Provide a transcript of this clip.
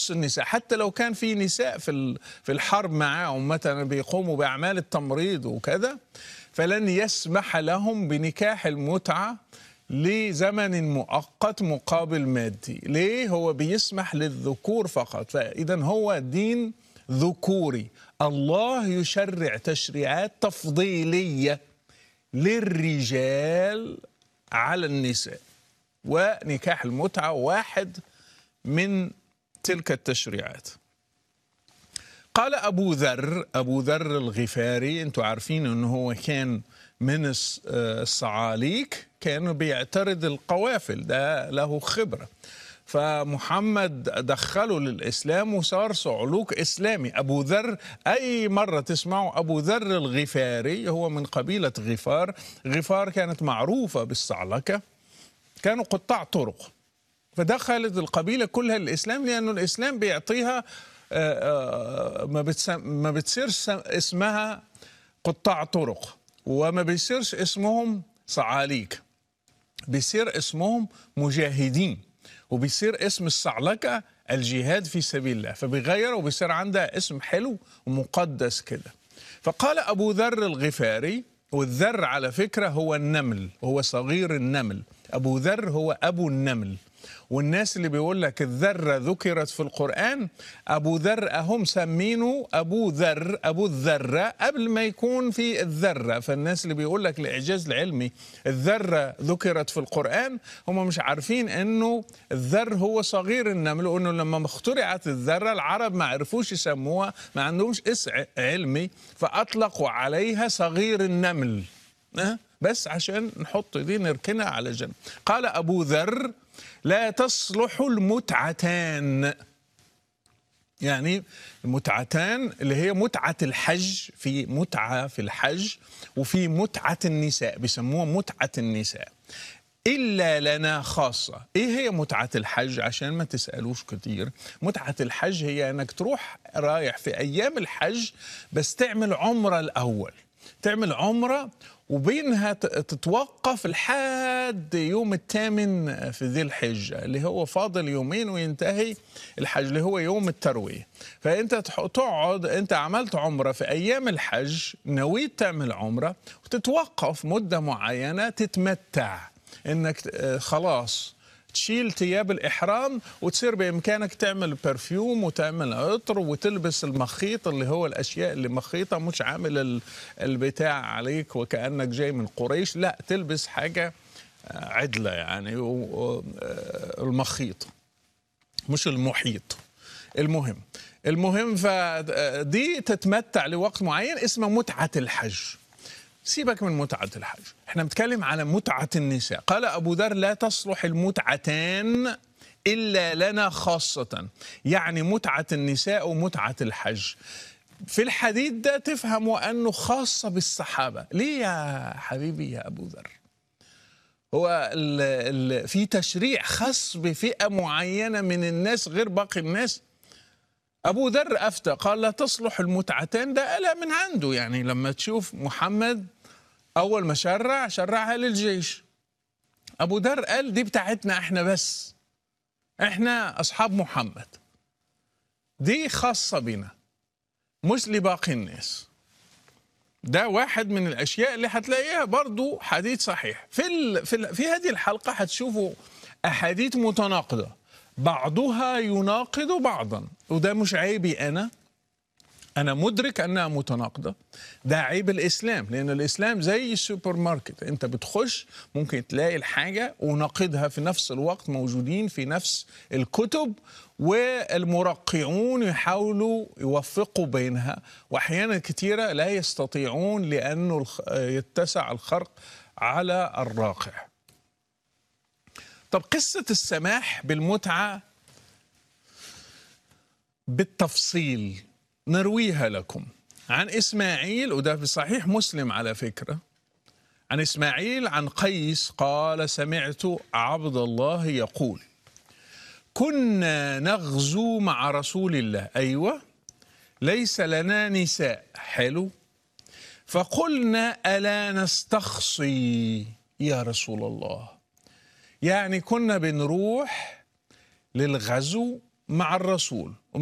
يخص النساء حتى لو كان في نساء في ال- في الحرب معاهم مثلا بيقوموا باعمال التمريض وكذا فلن يسمح لهم بنكاح المتعه لزمن مؤقت مقابل مادي ليه هو بيسمح للذكور فقط فاذا هو دين ذكوري الله يشرع تشريعات تفضيليه للرجال على النساء ونكاح المتعه واحد من تلك التشريعات قال أبو ذر أبو ذر الغفاري أنتم عارفين أنه هو كان من الص- آه، الصعاليك كان بيعترض القوافل ده له خبرة فمحمد دخله للإسلام وصار صعلوك إسلامي أبو ذر أي مرة تسمعوا أبو ذر الغفاري هو من قبيلة غفار غفار كانت معروفة بالصعلكة كانوا قطاع طرق فدخلت القبيلة كلها الإسلام لأنه الإسلام بيعطيها آه، آه، ما بتسم ما بتصيرش سم- اسمها قطاع طرق وما بيصيرش اسمهم صعاليك بيصير اسمهم مجاهدين وبيصير اسم الصعلكة الجهاد في سبيل الله فبيغيروا وبيصير عندها اسم حلو ومقدس كده فقال أبو ذر الغفاري والذر على فكرة هو النمل هو صغير النمل أبو ذر هو أبو النمل والناس اللي بيقول لك الذرة ذكرت في القرآن أبو ذر أهم سمينه أبو ذر أبو الذرة قبل ما يكون في الذرة فالناس اللي بيقول لك الإعجاز العلمي الذرة ذكرت في القرآن هم مش عارفين أنه الذر هو صغير النمل وأنه لما اخترعت الذرة العرب ما عرفوش يسموها ما عندهمش اسم علمي فأطلقوا عليها صغير النمل أه؟ بس عشان نحط دي نركنها على جنب قال أبو ذر لا تصلح المتعتان يعني المتعتان اللي هي متعة الحج في متعة في الحج وفي متعة النساء بيسموها متعة النساء إلا لنا خاصة إيه هي متعة الحج عشان ما تسألوش كتير متعة الحج هي أنك تروح رايح في أيام الحج بس تعمل عمرة الأول تعمل عمرة وبينها ت- تتوقف لحد يوم الثامن في ذي الحجة اللي هو فاضل يومين وينتهي الحج اللي هو يوم التروية فأنت تح- تقعد أنت عملت عمرة في أيام الحج نويت تعمل عمرة وتتوقف مدة معينة تتمتع انك آه، خلاص تشيل ثياب الاحرام وتصير بامكانك تعمل برفيوم وتعمل عطر وتلبس المخيط اللي هو الاشياء اللي مخيطه مش عامل ال- البتاع عليك وكانك جاي من قريش لا تلبس حاجه آه، عدله يعني و- و- آه، المخيط مش المحيط المهم المهم فدي تتمتع لوقت معين اسمه متعة الحج سيبك من متعة الحج احنا بنتكلم على متعة النساء قال أبو ذر لا تصلح المتعتان إلا لنا خاصة يعني متعة النساء ومتعة الحج في الحديث ده تفهم أنه خاصة بالصحابة ليه يا حبيبي يا أبو ذر هو ال ال في تشريع خاص بفئة معينة من الناس غير باقي الناس أبو ذر أفتى قال لا تصلح المتعتين ده ألا من عنده يعني لما تشوف محمد أول ما شرع شرعها للجيش أبو ذر قال دي بتاعتنا إحنا بس إحنا أصحاب محمد دي خاصة بنا مش لباقي الناس ده واحد من الاشياء اللي هتلاقيها برضو حديث صحيح في ال... في, ال... في هذه الحلقه هتشوفوا احاديث متناقضه بعضها يناقض بعضا وده مش عيبي انا انا مدرك انها متناقضه ده عيب الاسلام لان الاسلام زي السوبر ماركت انت بتخش ممكن تلاقي الحاجه وناقضها في نفس الوقت موجودين في نفس الكتب والمرقعون يحاولوا يوفقوا بينها واحيانا كثيره لا يستطيعون لانه الخ- يتسع الخرق على الراقع طب قصه السماح بالمتعه بالتفصيل نرويها لكم عن اسماعيل وده في صحيح مسلم على فكره عن اسماعيل عن قيس قال سمعت عبد الله يقول كنا نغزو مع رسول الله ايوه ليس لنا نساء حلو فقلنا الا نستخصي يا رسول الله يعني كنا بنروح للغزو مع الرسول